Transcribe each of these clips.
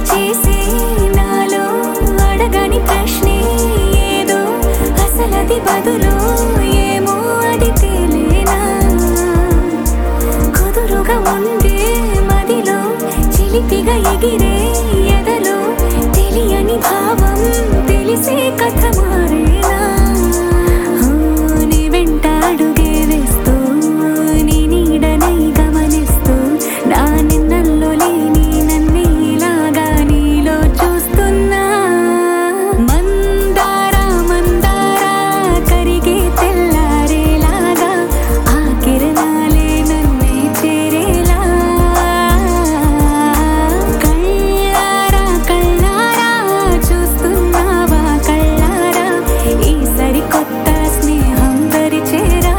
చేసే నాలో అడగని ప్రశ్నే ఏదో అసలది బదులు ఏమో అది తేలేనా కుదురుగా ఉండే మదిలో చిలిపిగా ఎగిరే ఎదలో తెలియని భావం తెలిసే కథ మారేనా ఆ, నీ వెంట అడుగే వేస్తూ నీ నీడనై గమనిస్తూ నా నిన్నల్లో లేని నన్నే ఇలాగా నీలో చూస్తున్నా మందార మందార కరిగే తెల్లారేలాగా ఆ కిరణాలే నన్నే చేరేలా కళ్ళారా కళ్ళారా చూస్తున్నావా కళ్ళారా ఈ సరికొత్త స్నేహం దరిచేరా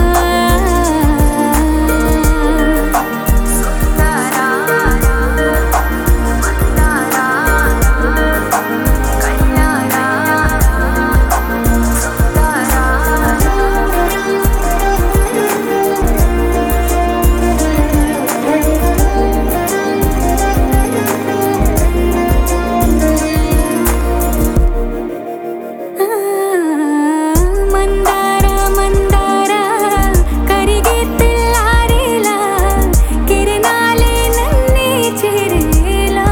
మందార మందార కరిగే తెల్లారేలా కిరణాలే నన్నే చేరేలా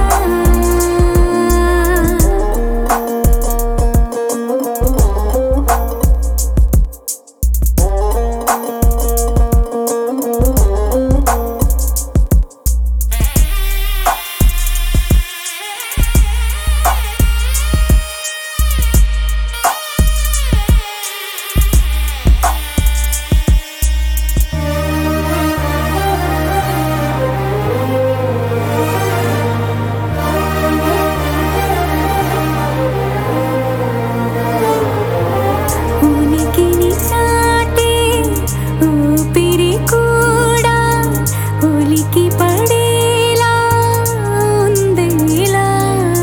ఉనికిని చాటే ఊపిరి కూడా ఉలికి పడేలా ఉందేలా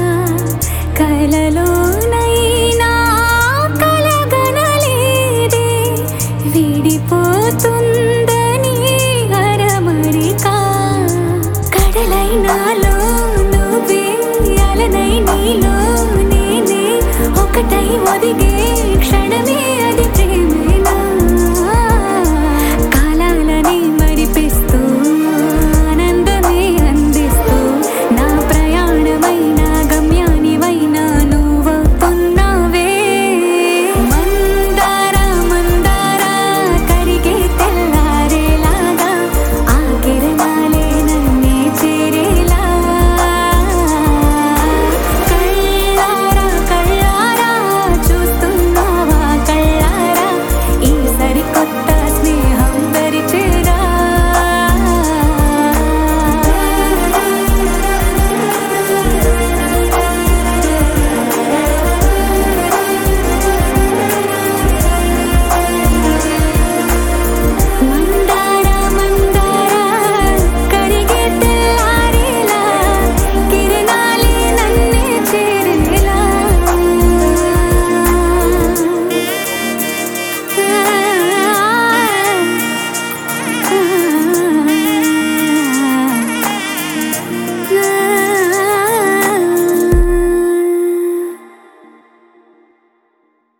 కలలోనైనా కలగనలేదే విడిపోతుందని అరమరిక కడలైనాలో నువ్వే అలనై నీలో నేనే ఒకటై ఒదిగే క్షణమే